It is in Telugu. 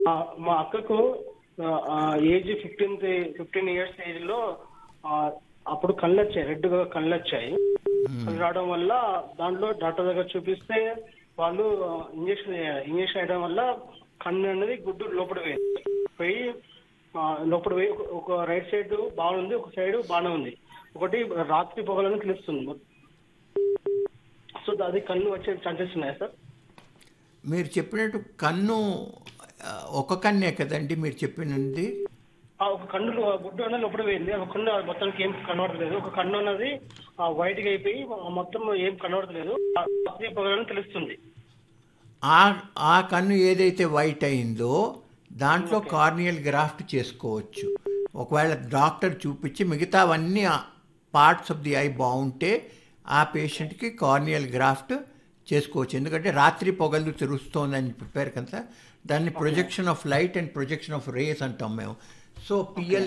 ఆ, మా అక్కకు age fifteenth fifteen years age లో ఆ, అప్పుడు కళ్ళు వచ్చాయి రెడ్ గా కళ్ళు వచ్చాయి కళ్ళు రావడం వల్ల దాంట్లో డాక్టర్ దగ్గర చూపిస్తే వాళ్ళు ఇంజక్షన్ ఇంజక్షన్ వేయడం వల్ల కన్ను అనేది గుడ్డు లోపల పోయింది పోయి ఆ, లోపల పోయి ఒక- ఒక రైట్ సైడ్ బాగుంది ఒక సైడ్ బాగానే ఉంది ఒకటి రాత్రి పొగలని తెలుస్తుంది సో అది కన్ను వచ్చే ఛాన్సెస్ ఉన్నాయా సార్ మీరు చెప్పినట్టు కన్ను ఆ, ఒక కన్నే కదండి మీరు చెప్పినది ఆ ఒక కన్ను గుడ్డు అనేది లోపల పోయింది ఒక కన్ను మొత్తానికి ఏం కనబడతలేదు ఒక కన్ను అన్నది వైట్ గా అయిపోయి ఆ మొత్తం ఏం కనబడతలేదు ఆ రాత్రి పొగలని తెలుస్తుంది ఆ ఆ కన్ను ఏదైతే వైట్ అయిందో దాంట్లో కార్నియల్ గ్రాఫ్ట్ చేసుకోవచ్చు ఒకవేళ డాక్టర్ చూపించి మిగతావన్నీ పార్ట్స్ ఆఫ్ ది ఐ బాగుంటే ఆ పేషెంట్కి కార్నియల్ గ్రాఫ్ట్ చేసుకోవచ్చు ఎందుకంటే రాత్రి పొగలు తెరుస్తోందని చెప్పారు కదా దాన్ని projection of light and projection of rays అంటాం మేము సో పిఎల్